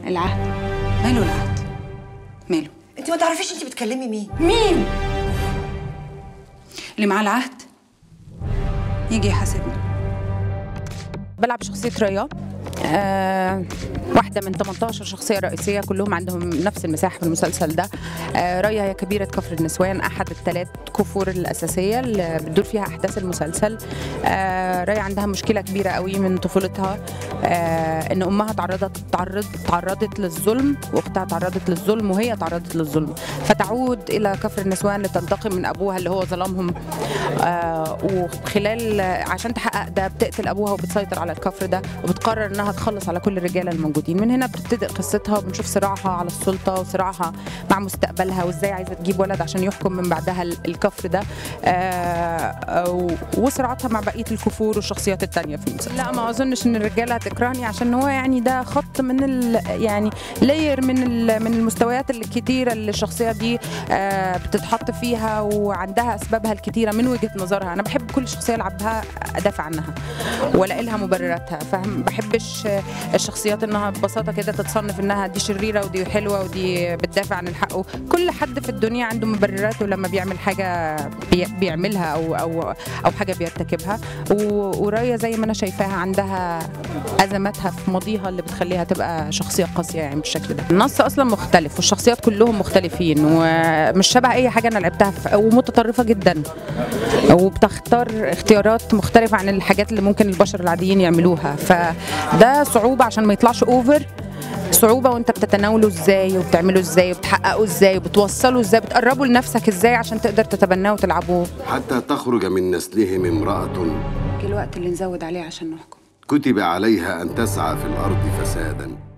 العهد ماله العهد ماله انت ما تعرفيش انت بتكلمي مين مين اللي معاه العهد يجي يحاسبني بلعب شخصية ريا آه واحدة من 18 شخصية رئيسية كلهم عندهم نفس المساحة في المسلسل ده آه ريا هي كبيرة كفر النسوان أحد الثلاث كفور الأساسية اللي بتدور فيها أحداث المسلسل آه ريا عندها مشكلة كبيرة قوي من طفولتها آه إن أمها تعرضت تعرض تعرضت للظلم وأختها تعرضت للظلم وهي تعرضت للظلم فتعود إلى كفر النسوان لتنتقم من أبوها اللي هو ظلمهم آه وخلال عشان تحقق ده بتقتل أبوها وبتسيطر على الكفر ده وبتقرر إنها تخلص على كل الرجالة الموجودين من هنا بتبتدئ قصتها وبنشوف صراعها على السلطة وصراعها مع مستقبلها وإزاي عايزة تجيب ولد عشان يحكم من بعدها ال- الكفر ده آه وصراعاتها مع بقية الكفور والشخصيات التانية في المسلسل لا ما أظنش إن الرجالة هتكرهني عشان هو يعني ده خط من ال يعني لاير من ال من المستويات الكتيرة اللي الشخصية دي آه بتتحط فيها وعندها أسبابها الكتيرة من وجهة نظرها أنا بحب كل شخصية ألعبها أدافع عنها ولا لها مبرراتها فاهم بحبش آه، الشخصيات انها ببساطه كده تتصنف انها دي شريره ودي حلوه ودي بتدافع عن الحق كل حد في الدنيا عنده مبرراته لما بيعمل حاجه بي بيعملها او او او حاجه بيرتكبها و- ورايا زي ما انا شايفاها عندها ازماتها في ماضيها اللي بتخليها تبقى شخصيه قاسيه يعني بالشكل ده النص اصلا مختلف والشخصيات كلهم مختلفين ومش شبه اي حاجه انا لعبتها في- ومتطرفه جدا وبتختار اختيارات مختلفة عن الحاجات اللي ممكن البشر العاديين يعملوها فده صعوبة عشان ما يطلعش اوفر صعوبة وانت بتتناوله ازاي وبتعمله ازاي وبتحققه ازاي وبتوصله ازاي بتقربه لنفسك ازاي عشان تقدر تتبناه وتلعبه حتى تخرج من نسلهم امرأة جه الوقت اللي نزود عليه عشان نحكم كتب عليها أن تسعى في الأرض فسادا